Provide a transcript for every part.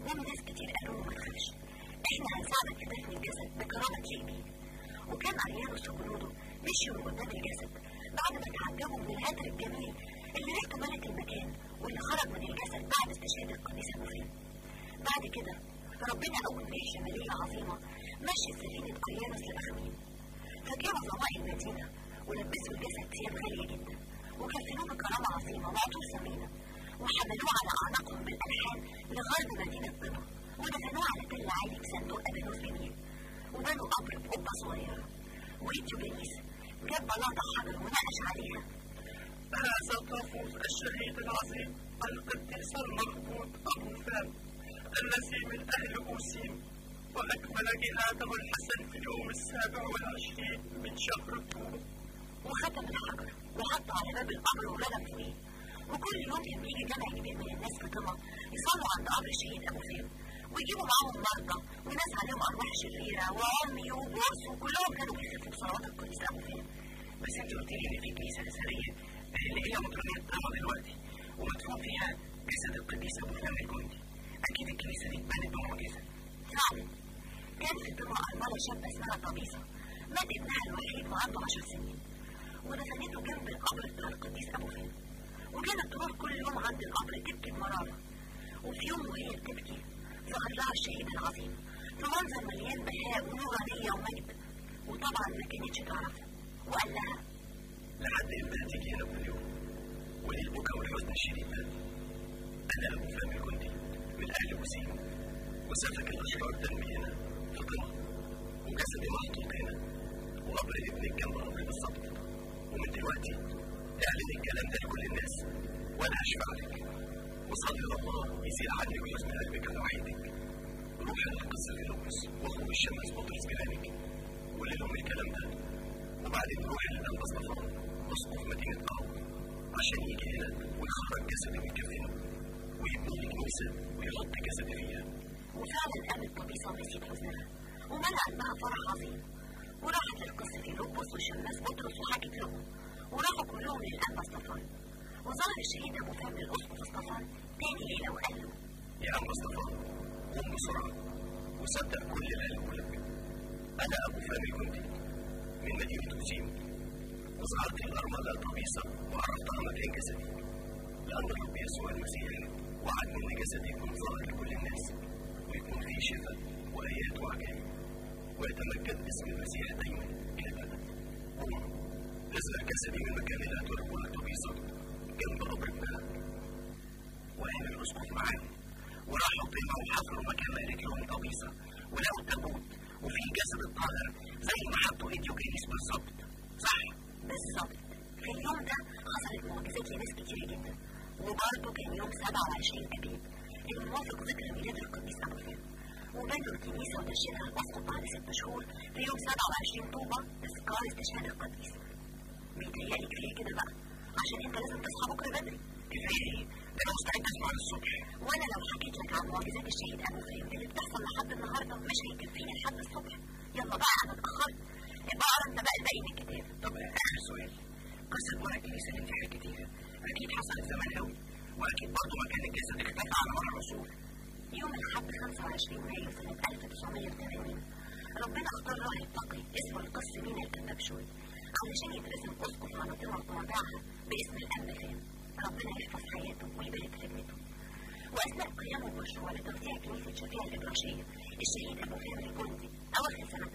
جم ناس كتير قالوا له ما تخافش احنا هنساعدك في دفن الجسد بكرامة ليبي وكان اريانوس وجنوده مشيوا من قدام الجسد بعد ما تعجبوا من الهدر الجميل اللي ريحته ملت المكان واللي خرج من الجسد بعد استشهاد القديس ابو فهم بعد كده ربنا اول ريح شماليه عظيمه مشي سفينه اريانوس لاخميم فجابوا ضواحي المدينه ولبسوا الجسد ثياب غاليه جدا وكفنوه بكرامه عظيمه وعطوه ثمينه وحملوه على اعناقهم بالالحان لغرب مدينه طبا ودفنوه على تل عالي بصندوق ابانوس جميل وبنوا قبر بقبه صغيره وإيتيوبانيس جاب بلاطه حجر ونقش عليها هذا طافوس الشهيد العظيم القديس المربوط أبو فام الذي من أهل أوسيم وأكمل جهاده الحسن في اليوم السابع والعشرين من شهر أكتوبر وختم الحجر وحطه على باب القبر ورمى فيه وكل يوم كان بيجي جمع كبير من الناس في طمع يصلوا عند قبر الشهيد ابو فهم ويجيبوا معاهم مرضى وناس عليهم ارواح شريره وعمي وبورس وكلهم كانوا بيخفوا بصلوات القديس ابو فهم بس انت قلت لي ان في كنيسه اثريه اللي هي مطرانيه طبعا دلوقتي ومدفون فيها جسد القديس ابو فهم الجندي اكيد الكنيسه دي اتبنت بمعجزه فعلا كان في الطمع ارمله شابه اسمها طبيسه مات ابنها الوحيد وعنده عشر سنين ودفنته جنب القبر بتاع القديس ابو فهم وكانت تروح كل يوم عند القبر تبكي بمرارة وفي يوم وهي بتبكي ظهر لها الشهيد العظيم في منظر مليان بهاء ونورانية ومجد وطبعا ما كانتش تعرفه وقال لها لحد امتى هتيجي هنا كل يوم وليه البكا والحزن الشديد ده انا ابو فهم الجندي من اهل وسيم وسفك الاشرار دمي هنا في قمه وجسدي محطوط هنا وقبر ابنك جنب قبري بالظبط ومن دلوقتي اعلن الكلام ده لكل الناس وانا هشفع لك وصلي الله يزيل عنك حزن قلبك على وحيدك روح للقصة في لوكس واخوه الشمس بطرس جيرانك قول لهم الكلام ده وبعدين روح للأنبا صفان اسقف مدينة قاو عشان يجي هنا ويخرج جسدي ويكفنه ويبني لي كنيسة ويحط جسدي فيها وفعلا قامت طبيسة ونسيت حزنها وملأ قلبها فرح عظيم وراحت للقصة في لوبوس وشماس بطرس وحكت لهم وراحوا كلهم للأنبا صفان وظهر الشهيد أبو فهم الأسقف صفان تاني ليلة وقال له يا أنبا صفان قوم بسرعة وصدق كل اللي قاله لك أنا أبو فهم الجندي من مدينة وسيم وظهرت الأرملة طبيسة وعرفتها مكان جسدي لأن الرب يسوع المسيح وعد إن جسدي يكون ظاهر لكل الناس ويكون فيه شفاء وآيات وعجائب ويتمجد اسم المسيح دايما إلى الأبد قوم نزل جسدي من مكان اللي هتوربه الطبيسة جنب قبر ابنها وقام الأسقف معاهم وراحوا طلعوا وحفروا مكان ما قالت لهم طبيسة ولقوا التابوت وفيه جسد الطاهر زي ما حطوا ايديو كريس بالظبط صح بالظبط في اليوم ده حصلت معجزات لناس كتير جدا وبرضه كان يوم 27 أبيب الموافق ذكرى ميلاد القديس أبو فهم وبنوا الكنيسة ودشنها الأسقف بعد ست شهور في يوم 27 طوبة تذكار استشهاد القديس بيتهيألي كفاية كده بقى عشان انت لازم تصحى بكرة بدري كفاية ايه؟ ده انا مستعد اسمع للصبح وانا لو حكيت لك عن معجزات الشهيد ابو فهم اللي بتحصل لحد النهارده مش هيكفيني لحد الصبح يلا بقى انا اتاخرت ابقى اقرا انت بقى الباقي من الكتاب طب اخر سؤال قصة بنى الكنيسة اللي انت حكيتيها اكيد حصلت زمان قوي واكيد برضه مكان الجسد اختفى على مر العصور يوم الاحد 25 مايو سنة 1980 ربنا اختار راهب تقي اسمه القس مينا الكتبشوي علشان يترسم اسقف على طمع طوابعها باسم الاب فهم ربنا يحفظ حياته ويبارك خدمته واثناء قيامه بمشروع لتوسيع كنيسه شفيع الابراشيه الشهيد ابو فهم الجندي اواخر سنه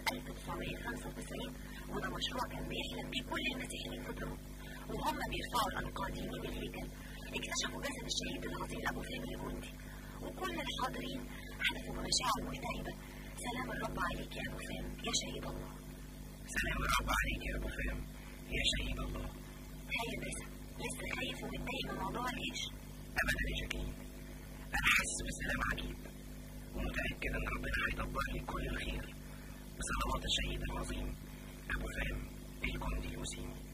1995 وده مشروع كان بيحلم بيه كل المسيحيين في طرق وهم بيرفعوا الانقاض يمين الهيكل اكتشفوا جسد الشهيد العظيم ابو فهم الجندي وكل الحاضرين حلفوا بمشاعر ملتهبه سلام الرب عليك يا ابو فهم يا شهيد الله سلام الرب عليك يا ابو فهم يا شهيد الله هيا باسم لسه خايف ومتضايق من موضوع الجيش ابدا يا شكيل انا حاسس بسلام عجيب ومتاكد ان ربنا هيدبر لي كل الخير بصلوات الشهيد العظيم ابو فهم الجندي الوسيم